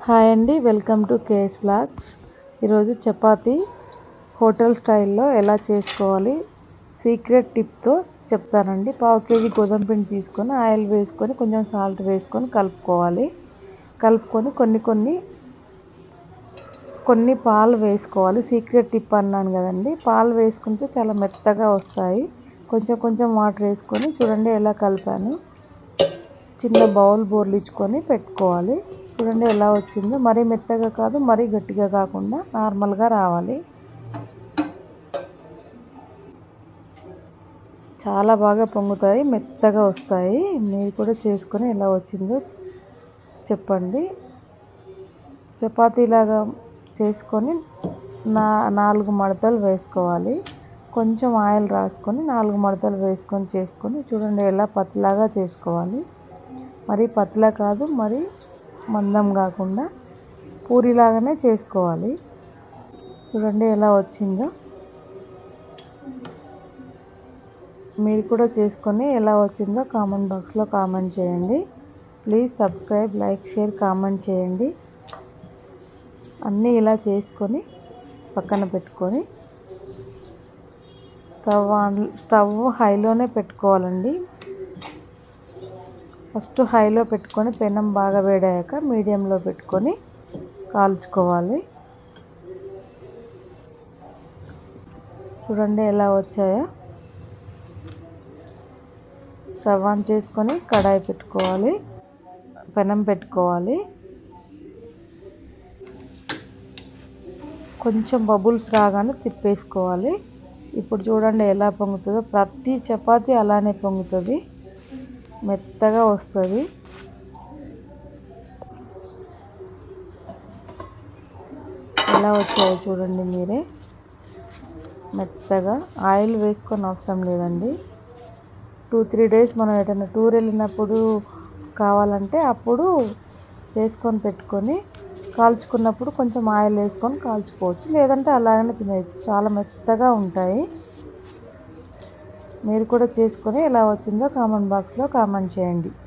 hi అండి welcome to KS blogs ఈరోజు chapati hotel స్టైల్లో ఎలా చేసుకోవాలి సీక్రెట్ టిప్తో చెప్తానండి పావు కేజీ గోధుమ పిండి తీసుకొని ఆయిల్ వేసుకొని కొంచెం సాల్ట్ వేసుకొని కలుపుకోవాలి కలుపుకొని కొన్ని కొన్ని కొన్ని పాలు వేసుకోవాలి సీక్రెట్ టిప్ అన్నాను కదండి పాలు వేసుకుంటే చాలా మెత్తగా వస్తాయి కొంచెం కొంచెం వాటర్ వేసుకొని చూడండి ఎలా కలిపాను చిన్న బౌల్ బోర్లించుకొని పెట్టుకోవాలి చూడండి ఎలా వచ్చిందో మరీ మెత్తగా కాదు మరీ గట్టిగా కాకుండా నార్మల్గా రావాలి చాలా బాగా పొంగుతాయి మెత్తగా వస్తాయి మీరు కూడా చేసుకొని ఎలా వచ్చిందో చెప్పండి చపాతీలాగా చేసుకొని నా నాలుగు మడతలు వేసుకోవాలి కొంచెం ఆయిల్ రాసుకొని నాలుగు మడతలు వేసుకొని చేసుకొని చూడండి ఎలా పతలాగా చేసుకోవాలి మరీ పతలా కాదు మరి మందం కాకుండా పూరిలాగానే చేసుకోవాలి చూడండి ఎలా వచ్చిందో మీరు కూడా చేసుకొని ఎలా వచ్చిందో కామెంట్ బాక్స్లో కామెంట్ చేయండి please subscribe like share comment చేయండి అన్నీ ఇలా చేసుకొని పక్కన పెట్టుకొని స్టవ్ ఆన్ స్టవ్ హైలోనే పెట్టుకోవాలండి ఫస్ట్ హైలో పెట్టుకొని పెనం బాగా వేడాక మీడియంలో పెట్టుకొని కాల్చుకోవాలి చూడండి ఎలా వచ్చాయో స్టవ్ ఆన్ చేసుకొని కడాయి పెట్టుకోవాలి పెనం పెట్టుకోవాలి కొంచెం బబుల్స్ రాగానే తిప్పేసుకోవాలి ఇప్పుడు చూడండి ఎలా పొంగుతుందో ప్రతి చపాతీ అలానే పొంగుతుంది మెత్తగా వస్తుంది ఎలా వచ్చాయో చూడండి మీరే మెత్తగా ఆయిల్ వేసుకొని అవసరం లేదండి టూ త్రీ డేస్ మనం ఎటైనా టూర్ వెళ్ళినప్పుడు కావాలంటే అప్పుడు చేసుకొని పెట్టుకొని కాల్చుకున్నప్పుడు కొంచెం ఆయిల్ వేసుకొని కాల్చుకోవచ్చు లేదంటే అలాగనే తినేయచ్చు చాలా మెత్తగా ఉంటాయి మీరు కూడా చేసుకొని ఎలా వచ్చిందో కామెంట్ బాక్స్లో కామెంట్ చేయండి